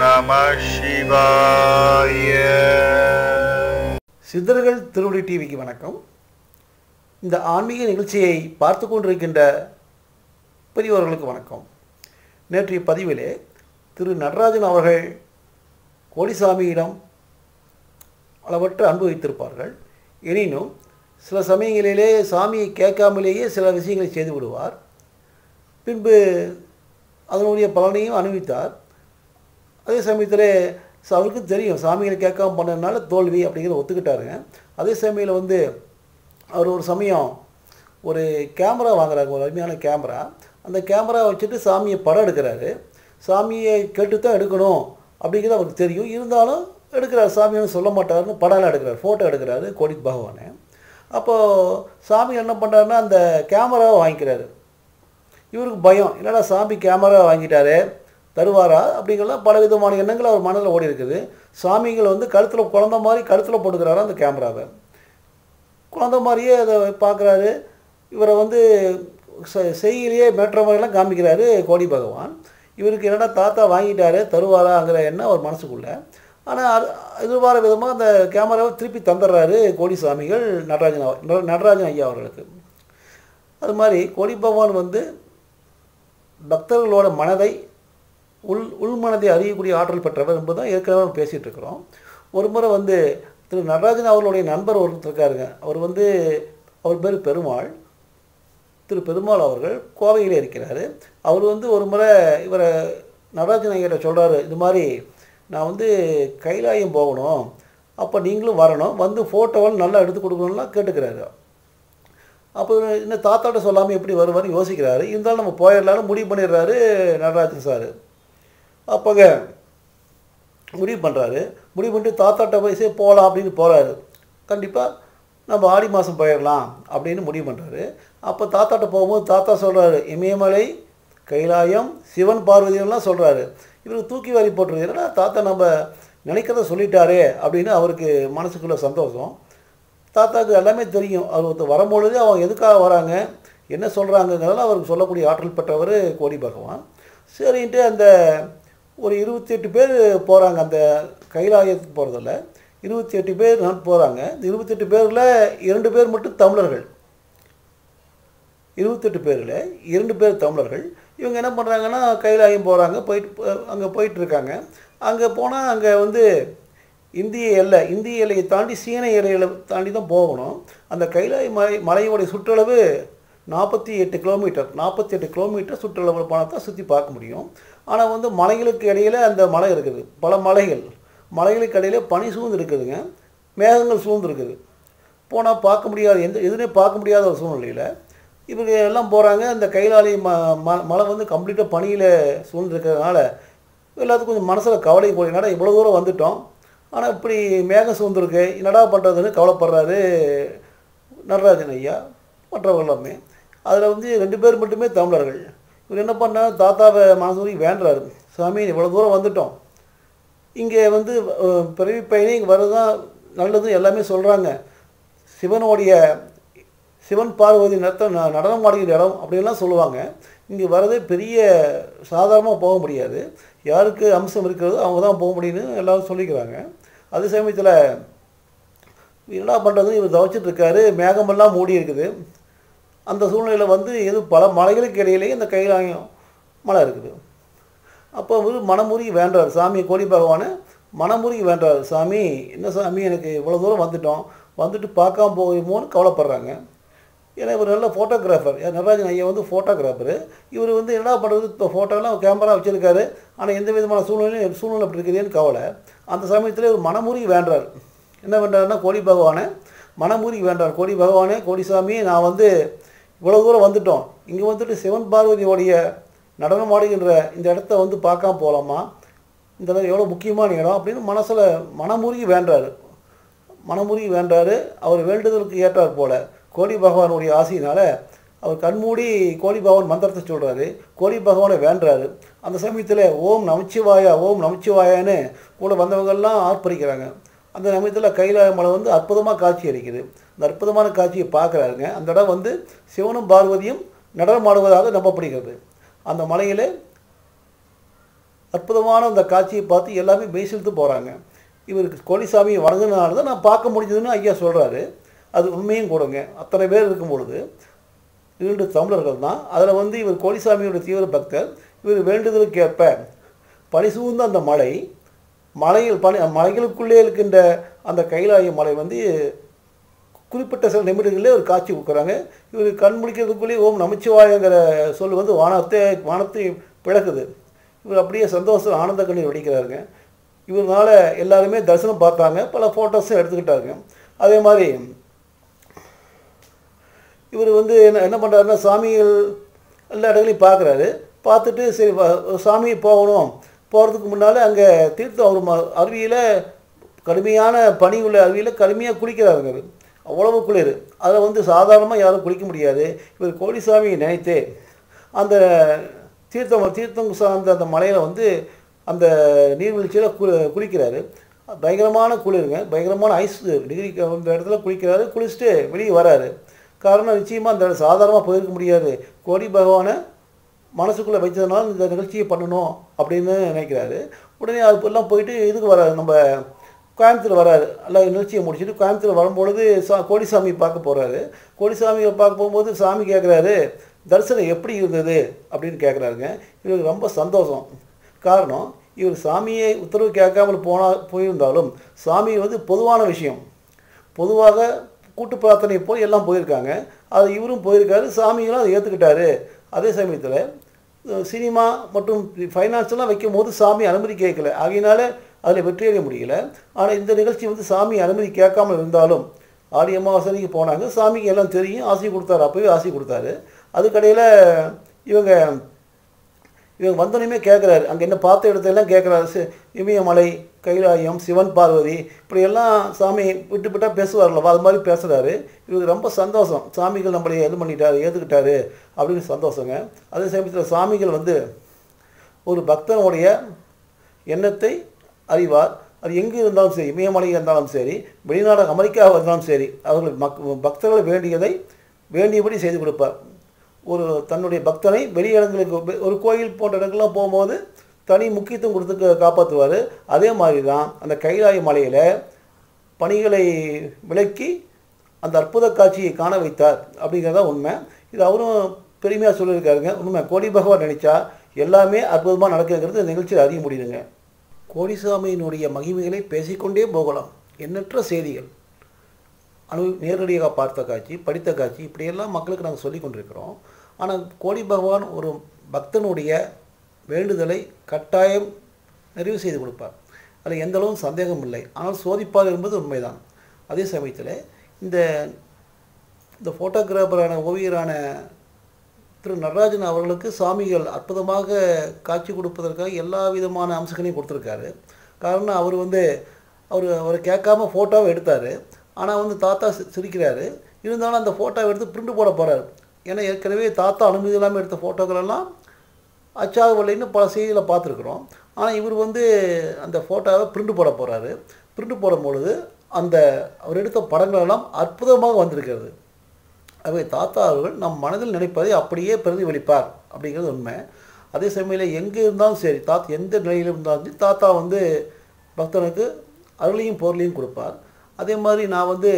நம சிவாய சித்தர்கள் திருவடி டிவிக்கு வணக்கம் இந்த ஆன்மீக நிகழ்ச்சியை பார்த்து கொண்டிருக்கின்ற பெரியவர்களுக்கு வணக்கம் நேற்றைய பதிவிலே திரு நடராஜன் அவர்கள் கோடிசாமியிடம் அளவற்ற அன்பு வைத்திருப்பார்கள் எனினும் சில சமயங்களிலே சாமியை கேட்காமலேயே சில விஷயங்களை செய்து விடுவார் பின்பு அதனுடைய பலனையும் அனுபவித்தார் அதே சமயத்தில் ச- அவருக்கு தெரியும் சாமிகளை கேட்காம பண்ணதுனால தோல்வி அப்படிங்கிறத ஒத்துக்கிட்டாருங்க அதே சமயம் வந்து அவர் ஒரு சமயம் ஒரு கேமரா வாங்குறாங்க ஒரு அருமையான கேமரா அந்த கேமரா வச்சுட்டு சாமியை படம் எடுக்கிறாரு சாமியை கேட்டு தான் எடுக்கணும் அப்படிங்கிறது அவருக்கு தெரியும் இருந்தாலும் எடுக்கிறார் சாமின்னு சொல்ல மாட்டாருன்னு படம்லாம் எடுக்கிறார் ஃபோட்டோ எடுக்கிறாரு கோடி பகவானை அப்போது சாமி என்ன பண்ணுறாருன்னா அந்த கேமராவை வாங்கிக்கிறாரு இவருக்கு பயம் என்னடா சாமி கேமரா வாங்கிட்டாரு தருவாரா அப்படிங்கலாம் பல விதமான எண்ணங்கள் அவர் மனதில் ஓடி இருக்குது சாமிகள் வந்து கழுத்தில் குழந்த மாதிரி கழுத்தில் போட்டுக்கிறாரு அந்த கேமராவை குழந்த மாதிரியே அதை பார்க்குறாரு இவரை வந்து செ- செய்கையிலேயே மேற்ற மாதிரிலாம் காமிக்கிறாரு கோடி பகவான் இவருக்கு என்னடா தாத்தா வாங்கிட்டாரு தருவாராங்கிற எண்ணம் அவர் மனசுக்குள்ளே ஆனால் அது எதிர்பார விதமாக அந்த கேமராவை திருப்பி தந்துடுறாரு கோடி சாமிகள் நடராஜன் அவ- நட- நடராஜன் ஐயா அவர்களுக்கு அது மாதிரி கோடி பகவான் வந்து பக்தர்களோட மனதை உள் உள்மனதை அறியக்கூடிய ஆற்றல் பெற்றவர் என்பது தான் ஏற்கனவே நம்ம பேசிகிட்டு இருக்கிறோம் ஒரு முறை வந்து திரு நடராஜன் அவர்களுடைய நண்பர் ஒருத்தர் இருக்காருங்க அவர் வந்து அவர் பேர் பெருமாள் திரு பெருமாள் அவர்கள் கோவையில் இருக்கிறார் அவர் வந்து ஒரு முறை இவரை நடராஜன் ஐயர்கிட்ட சொல்கிறாரு இது மாதிரி நான் வந்து கைலாயம் போகணும் அப்போ நீங்களும் வரணும் வந்து ஃபோட்டோவெல்லாம் நல்லா எடுத்து கொடுக்கணும்லாம் கேட்டுக்கிறாரு அப்போ இந்த தாத்தாட்ட சொல்லாமல் எப்படி வருவார்னு யோசிக்கிறாரு இருந்தாலும் நம்ம போயிடலான்னு முடிவு பண்ணிடுறாரு நடராஜன் சார் அப்போங்க முடிவு பண்ணுறாரு முடிவு பண்ணிட்டு தாத்தாட்ட போய் சரி போகலாம் அப்படின்னு போகிறாரு கண்டிப்பாக நம்ம ஆடி மாதம் போயிடலாம் அப்படின்னு முடிவு பண்ணுறாரு அப்போ தாத்தாட்ட போகும்போது தாத்தா சொல்கிறாரு இமயமலை கைலாயம் சிவன் பார்வதியெல்லாம் சொல்கிறாரு இவருக்கு தூக்கி வாரி போட்டுருது என்னடா தாத்தா நம்ம நினைக்கிறத சொல்லிட்டாரே அப்படின்னு அவருக்கு மனசுக்குள்ள சந்தோஷம் தாத்தாக்கு எல்லாமே தெரியும் அவர் ஒருத்தர் வரும்பொழுது அவங்க எதுக்காக வராங்க என்ன சொல்கிறாங்கங்கிறதெல்லாம் அவருக்கு சொல்லக்கூடிய ஆற்றல் பெற்றவர் கோடி பகவான் சரின்ட்டு அந்த ஒரு இருபத்தி எட்டு பேர் போகிறாங்க அந்த கைலாயத்துக்கு போகிறதில்ல இருபத்தி எட்டு பேர் போகிறாங்க இந்த இருபத்தெட்டு பேரில் இரண்டு பேர் மட்டும் தமிழர்கள் இருபத்தெட்டு பேரில் இரண்டு பேர் தமிழர்கள் இவங்க என்ன பண்ணுறாங்கன்னா கைலாயம் போகிறாங்க போயிட்டு அங்கே போயிட்டுருக்காங்க அங்கே போனால் அங்கே வந்து இந்திய எல்லை இந்திய எல்லையை தாண்டி சீன எல்லையை தாண்டி தான் போகணும் அந்த கைலாய மலை மலையோடைய சுற்றளவு நாற்பத்தி எட்டு கிலோமீட்டர் நாற்பத்தி எட்டு கிலோமீட்டர் சுற்றளவு போனால் தான் சுற்றி பார்க்க முடியும் ஆனால் வந்து மலைகளுக்கு இடையில் அந்த மலை இருக்குது பல மலைகள் மலைகளுக்கு இடையில் பனி சூழ்ந்து இருக்குதுங்க மேகங்கள் சூழ்ந்து இருக்குது போனால் பார்க்க முடியாத எந்த எதுவுமே பார்க்க முடியாத ஒரு சூழ்நிலையில் இவங்க எல்லாம் போகிறாங்க அந்த கைலாலி ம ம- மலை வந்து கம்ப்ளீட்டாக பனியில் சூழ்ந்துருக்கிறதுனால எல்லாத்துக்கும் கொஞ்சம் மனசில் கவலை போய் என்னடா இவ்வளோ தூரம் வந்துட்டோம் ஆனால் இப்படி மேகம் சூழ்ந்துருக்கு என்னடா பண்ணுறதுன்னு கவலைப்படுறாரு நடராஜன் ஐயா மற்றவங்க எல்லாமே அதில் வந்து ரெண்டு பேர் மட்டுமே தமிழர்கள் இவர் என்ன பண்ணார் தாத்தாவை மனசு வேண்டுறாரு சாமி இவ்வளோ தூரம் வந்துட்டோம் இங்கே வந்து அஹ், பிறவி பயணி இங்கே வரதான் நல்லது எல்லாமே சொல்கிறாங்க சிவனுடைய சிவன் பார்வதி நடத்த ந- நடனம் ஆடுகிற இடம் அப்படின்லாம் சொல்லுவாங்க இங்கே வரதே பெரிய சாதாரணமாக போக முடியாது யாருக்கு அம்சம் இருக்கிறதோ அவங்க தான் போக முடியும்னு எல்லாரும் சொல்லிக்கிறாங்க அதே சமயத்தில் என்னடா பண்ணுறதுன்னு இவர் தவச்சிட்டு இருக்காரு மேகமெல்லாம் மூடி இருக்குது அந்த சூழ்நிலையில் வந்து எது பல மலைகளுக்கு இடையிலேயே இந்த கைலாயம் மலை இருக்குது அப்போ இவர் மனமுருகி வேண்டார் சாமி கோடி பகவானை மனமுருகி வேண்டார் சாமி என்ன சாமி எனக்கு இவ்வளோ தூரம் வந்துட்டோம் வந்துட்டு பார்க்காம போகுமோன்னு கவலைப்படுறாங்க ஏன்னா இவர் நல்ல ஃபோட்டோகிராஃபர் நடராஜன் ஐயா வந்து ஃபோட்டோகிராஃபரு இவர் வந்து என்ன பண்ணுறது இப்போ ஃபோட்டோலாம் கேமரா வச்சுருக்காரு ஆனால் எந்த விதமான சூழ்நிலையும் சூழ்நிலை அப்படி இருக்குதேன்னு கவலை அந்த சமயத்தில் இவர் மனமுருகி வேண்டார் என்ன வேண்டாருன்னா கோடி பகவானை மனமுருகி வேண்டார் கோடி பகவானே கோடி சாமி நான் வந்து இவ்வளோ தூரம் வந்துட்டோம் இங்கே வந்துட்டு சிவன் பார்வதியோடைய நடனம் ஆடுகின்ற இந்த இடத்த வந்து பார்க்காம போகலாமா இந்த இடம் எவ்வளோ முக்கியமான இடம் அப்படின்னு மனசில் மனமுருகி வேண்டாரு மனமுருகி வேண்டாரு அவர் வேண்டுதலுக்கு ஏற்றார் போல கோடி பகவானுடைய ஆசையினால் அவர் கண்மூடி கோடி பகவான் மந்திரத்தை சொல்கிறாரு கோடி பகவானை வேண்டுறாரு அந்த சமயத்தில் ஓம் நமச்சிவாயா ஓம் நமச்சிவாயான்னு கூட வந்தவங்கெல்லாம் ஆர்ப்பரிக்கிறாங்க அந்த சமயத்தில் கைலாய மலை வந்து அற்புதமாக காட்சி அளிக்குது அந்த அற்புதமான காட்சியை பார்க்குறாருங்க அந்த இடம் வந்து சிவனும் பார்வதியும் நடனமாடுவதாக நம்பப்படுகிறது அந்த மலையில் அற்புதமான அந்த காட்சியை பார்த்து எல்லாமே பேசிட்டு போகிறாங்க இவருக்கு கோழிசாமியை வணங்கினால தான் நான் பார்க்க முடிஞ்சதுன்னு ஐயா சொல்கிறாரு அது உண்மையும் கூடங்க அத்தனை பேர் இருக்கும் பொழுது இரண்டு தமிழர்கள் தான் அதில் வந்து இவர் கோழிசாமியோட தீவிர பக்தர் இவர் வேண்டுதலுக்கேற்ப பனி சூழ்ந்த அந்த மலை மலையில் பனி மலைகளுக்குள்ளே இருக்கின்ற அந்த கைலாய மலை வந்து குறிப்பிட்ட சில நிமிடங்களிலே ஒரு காட்சி கொடுக்குறாங்க இவர் கண் முடிக்கிறதுக்குள்ளே ஓம் நமச்சிவாயங்கிற சொல் வந்து வானத்தை வானத்தை பிளக்குது இவர் அப்படியே சந்தோஷம் ஆனந்த கண்ணீர் வெடிக்கிறாருங்க இவர்னால எல்லாருமே தரிசனம் பார்த்தாங்க பல ஃபோட்டோஸும் எடுத்துக்கிட்டாருங்க அதே மாதிரி இவர் வந்து என்ன என்ன பண்ணுறாருன்னா சாமிகள் எல்லா இடங்களையும் பார்க்குறாரு பார்த்துட்டு சரி வ- சாமி போகணும் போகிறதுக்கு முன்னால் அங்கே தீர்த்தம் அவர் ம அருவியில் கடுமையான பனி உள்ள அருவியில் கடுமையாக குளிக்கிறாருங்க இவர். அவ்வளவு குளிர் அதில் வந்து சாதாரணமாக யாரும் குளிக்க முடியாது இவர் கோடிசாமியை நினைத்து அந்த தீர்த்தம் தீர்த்தம் சார்ந்த அந்த மலையில் வந்து அந்த நீர்வீழ்ச்சியில் கு குளிக்கிறாரு பயங்கரமான குளிருங்க பயங்கரமான ஐஸ் டிகிரி அந்த இடத்துல குளிக்கிறாரு குளிச்சுட்டு வெளியே வராரு காரணம் நிச்சயமாக அந்த சாதாரணமாக போயிருக்க முடியாது கோடி பகவானை மனசுக்குள்ளே வச்சதுனால இந்த நிகழ்ச்சியை பண்ணணும் அப்படின்னு நினைக்கிறாரு உடனே அது எல்லாம் போயிட்டு இதுக்கு வராரு நம்ம கோயம்புத்தூர் வராரு எல்லாம் நிகழ்ச்சியை முடிச்சுட்டு கோயம்புத்தூர் வரும்பொழுது சா கோடிசாமி பார்க்க போகிறாரு கோடிசாமியை பார்க்க போகும்போது சாமி கேட்குறாரு தரிசனம் எப்படி இருந்தது அப்படின்னு கேட்குறாருங்க இவருக்கு ரொம்ப சந்தோஷம் காரணம் இவர் சாமியை உத்தரவு கேட்காமல் போனால் போயிருந்தாலும் சாமி வந்து பொதுவான விஷயம் பொதுவாக கூட்டு பிரார்த்தனை போய் எல்லாம் போயிருக்காங்க அது இவரும் போயிருக்காரு சாமிகளும் அதை ஏற்றுக்கிட்டாரு அதே சமயத்தில் அஹ், சினிமா மற்றும் ஃபைனான்ஸ்லாம் வைக்கும் போது சாமி அனுமதி கேட்கல ஆகையினால அதில் வெற்றியடைய முடியல ஆனால் இந்த நிகழ்ச்சி வந்து சாமி அனுமதி கேட்காமல் இருந்தாலும் ஆடி அமாவாசனைக்கு போனாங்க சாமிக்கு எல்லாம் தெரியும் ஆசை கொடுத்தாரு அப்போவே ஆசை கொடுத்தாரு அதுக்கடையில் இவங்க இவங்க வந்தோடனே கேட்குறாரு அங்கே என்ன பார்த்த இடத்தெல்லாம் கேட்குறாரு சி இமயமலை கைலாயம் சிவன் பார்வதி இப்படியெல்லாம் சாமி விட்டு விட்டா பேசுவார்லவா அது மாதிரி பேசுகிறாரு இவருக்கு ரொம்ப சந்தோஷம் சாமிகள் நம்மளை இது பண்ணிட்டாரு ஏற்றுக்கிட்டாரு அப்படின்னு சந்தோஷங்க அதே சமயத்தில் சாமிகள் வந்து ஒரு பக்தனுடைய எண்ணத்தை அறிவார் அது எங்கே இருந்தாலும் சரி இமயமலையாக இருந்தாலும் சரி வெளிநாடு அமெரிக்காவாக இருந்தாலும் சரி அவர்கள் மக் பக்தர்கள் வேண்டியதை வேண்டியபடி செய்து கொடுப்பார் ஒரு தன்னுடைய பக்தனை வெளியிடங்களுக்கு வெ- ஒரு கோயில் போன்ற இடங்கள்லாம் போகும்போது தனி முக்கியத்துவம் கொடுத்து கா- காப்பாற்றுவார் அதே மாதிரி தான் அந்த கைலாய மலையில் பணிகளை விலக்கி அந்த அற்புத காட்சியை காண வைத்தார் அப்படிங்கிறதா உண்மை இது அவரும் பெருமையாக சொல்லியிருக்காருங்க உண்மை கோடி பகவான் நினைச்சா எல்லாமே அற்புதமாக நடக்குங்கிறது இந்த நிகழ்ச்சியில் அறிய முடியுதுங்க கோடிசாமியினுடைய மகிமைகளை பேசிக்கொண்டே போகலாம் எண்ணற்ற செய்திகள் அனு நேரடியாக பார்த்த காட்சி படித்த காட்சி இப்படியெல்லாம் மக்களுக்கு நாங்கள் சொல்லி கொண்டிருக்கிறோம் ஆனால் கோடி பகவான் ஒரு பக்தனுடைய வேண்டுதலை கட்டாயம் நிறைவு செய்து கொடுப்பார் அதில் எந்த அளவும் சந்தேகம் இல்லை ஆனால் சோதிப்பார் என்பது உண்மைதான் அதே சமயத்தில் இந்த இந்த ஃபோட்டோகிராஃபரான ஓவியரான திரு நடராஜன் அவர்களுக்கு சாமிகள் அற்புதமாக காட்சி கொடுப்பதற்காக எல்லா விதமான அம்சங்களையும் கொடுத்துருக்காரு காரணம் அவர் வந்து அவர் அவர் கேட்காம ஃபோட்டோவை எடுத்தார் ஆனால் வந்து தாத்தா சி- சிரிக்கிறாரு இருந்தாலும் அந்த ஃபோட்டோவை எடுத்து பிரிண்ட் போட போகிறார் ஏன்னா ஏற்கனவே தாத்தா அனுமதி இல்லாமல் எடுத்த ஃபோட்டோக்கள் எல்லாம் அச்சாகவில்லைன்னு பல செய்திகளை பார்த்துருக்குறோம் ஆனால் இவர் வந்து அந்த ஃபோட்டோவை பிரிண்ட் போட போகிறாரு பிரிண்ட் போடும் பொழுது அந்த அவர் எடுத்த படங்கள் எல்லாம் அற்புதமாக வந்திருக்கிறது ஆகவே தாத்தா அவர்கள் நம் மனதில் நினைப்பதை அப்படியே பிரதிபலிப்பார் அப்படிங்கிறது உண்மை அதே சமயம் எங்கே இருந்தாலும் சரி தாத்தா எந்த நிலையில் இருந்தாலும் சரி தாத்தா வந்து பக்தனுக்கு அருளையும் பொருளையும் கொடுப்பார் அதே மாதிரி நான் வந்து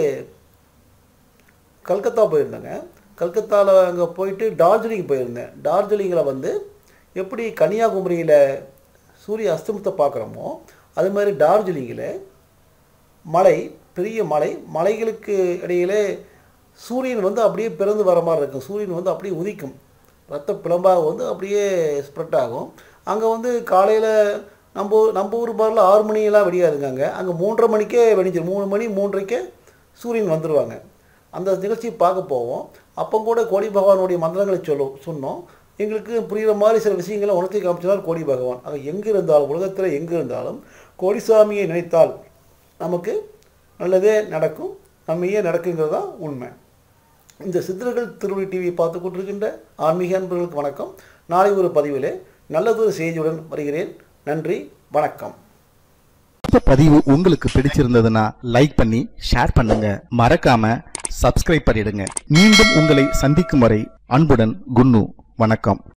கல்கத்தா போயிருந்தேங்க கல்கத்தாவில் அங்கே போயிட்டு டார்ஜிலிங் போயிருந்தேன் டார்ஜிலிங்கில் வந்து எப்படி கன்னியாகுமரியில் சூரிய அஸ்தமத்தை பார்க்குறோமோ அது மாதிரி டார்ஜிலிங்கில் மலை பெரிய மலை மலைகளுக்கு இடையிலே சூரியன் வந்து அப்படியே பிறந்து வர மாதிரி இருக்கும் சூரியன் வந்து அப்படியே உதிக்கும் ரத்த பிளம்பாக வந்து அப்படியே ஸ்ப்ரெட் ஆகும் அங்கே வந்து காலையில் நம்ம ஊர்- நம்ம ஊர் பாரில் ஆறு மணியெல்லாம் வெடியாதுங்க அங்கே அங்கே மூன்றரை மணிக்கே வெடிஞ்சிடும் மூணு மணி மூன்றரைக்கே சூரியன் வந்துடுவாங்க அந்த நிகழ்ச்சியை பார்க்க போவோம் அப்போ கூட கோடி பகவானுடைய மந்திரங்களை சொல்லும் சொன்னோம் எங்களுக்கு புரிகிற மாதிரி சில விஷயங்களை உணர்த்தி காமிச்சினார் கோடி பகவான் ஆக எங்கே இருந்தாலும் உலகத்தில் எங்கே இருந்தாலும் கோடிசாமியை நினைத்தால் நமக்கு நல்லதே நடக்கும் நன்மையே நடக்குங்கிறது தான் உண்மை இந்த சித்தர்கள் திருவடி டிவி பார்த்து கொண்டிருக்கின்ற ஆன்மீக அன்பர்களுக்கு வணக்கம் நாளை ஒரு பதிவிலே நல்லதொரு செய்தியுடன் வருகிறேன் நன்றி வணக்கம் இந்த பதிவு உங்களுக்கு பிடிச்சிருந்ததுன்னா லைக் பண்ணி ஷேர் பண்ணுங்க மறக்காம சப்ஸ்கிரைப் பண்ணிடுங்க மீண்டும் உங்களை சந்திக்கும் வரை அன்புடன் குன்னு வணக்கம்